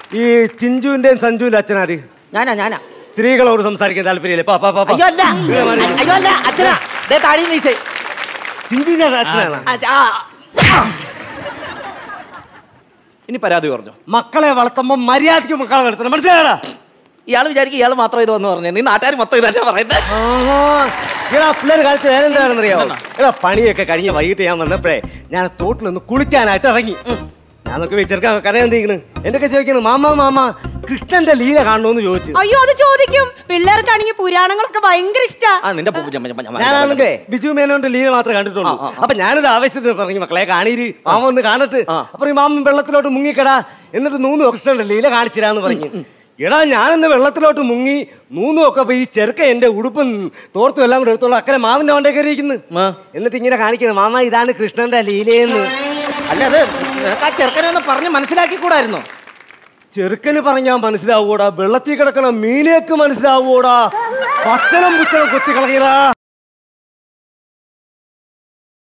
ഈ ചിഞ്ചുവിന്റെയും സഞ്ജുവിന്റെ അച്ഛനാര് ഞാനാ ഞാനാ സ്ത്രീകളോട് സംസാരിക്കാൻ താല്പര്യമില്ലേ പാ പാ പാ പാ. അയ്യോ അല്ല ഇങ്ങനെ മാറി. അയ്യോ അല്ല അച്ഛനാ ദേ താടി മീശേ ചിഞ്ചുവിന്റെ അച്ഛനാണ് അച്ഛാ, ആ. ഇനി പരാതി പറഞ്ഞു മക്കളെ വളർത്തുമ്പോ മര്യാദയ്ക്ക് മക്കളെ വളർത്തണം മനസ്സിലായടാ ഇയാൾ വിചാരിക്കും ഇയാൾ മാത്രം ഇത് വന്ന് പറഞ്ഞു നീ നാട്ടുകാർ മൊത്തം ഇതന്നെ പറയുന്നത് എടാ പിള്ളേർ കളിച്ച വേറെ എന്താണെന്നറിയാമോ എടാ പണിയൊക്കെ കഴിഞ്ഞ് വൈകിട്ട് ഞാൻ വന്നപ്പോഴേ ഞാൻ തോട്ടിലൊന്ന് കുളിക്കാനായിട്ട് ഇറങ്ങി ഞാൻ നോക്കി വെച്ചെടുക്കാൻ കരയെന്തിരിക്കണ് എന്തൊക്കെ ചോദിക്കുന്നു മാമ മാമ കൃഷ്ണന്റെ ലീല കാണണമെന്ന് ചോദിച്ചു അയ്യോ അത് ചോദിക്കും പിള്ളേർക്കാണെങ്കിൽ പുരാണങ്ങളൊക്കെ ഭയങ്കര ഇഷ്ടാ ആ നിന്റെ പൂജ ഞാനാണെങ്കിലേ ബിജു മേനോന്റെ ലീല മാത്രമേ കണ്ടിട്ടുള്ളൂ അപ്പൊ ഞാനൊരു ആവശ്യത്തിന് പറഞ്ഞു മക്കളെ കാണീര് മാമ ഒന്ന് കാണട്ട് അപ്പൊ ഈ മാമൻ വെള്ളത്തിലോട്ട് മുങ്ങിക്കടാ എന്നിട്ട് നൂന്ന് കൃഷ്ണന്റെ ലീല കാണിച്ചിരാന്ന് പറഞ്ഞു എടാ ഞാനിന്ന് വെള്ളത്തിലോട്ട് മുങ്ങി നൂന്നും ഒക്കെ അപ്പൊ ഈ ചെറുക്ക എന്റെ ഉടുപ്പും തോർത്തും എല്ലാം കൂടെ എടുത്തോളൂ അക്കരെ മാമന്റെ വണ്ടേ കയറിയിരിക്കുന്നു എന്നിട്ട് ഇങ്ങനെ കാണിക്കുന്നത് മാമ ഇതാണ് കൃഷ്ണന്റെ ലീലയെന്ന് അല്ല അത് നിനക്ക് ആ ചെറുക്കനെ ഒന്ന് പറഞ്ഞ് മനസ്സിലാക്കി കൂടായിരുന്നോ ചെറുക്കന് പറഞ്ഞാൽ മനസ്സിലാവൂടാ വെള്ളത്തിൽ കിടക്കണ മീനേക്ക് മനസ്സിലാവൂടാ പച്ചനം പുച്ചനം കുത്തി കളയടാ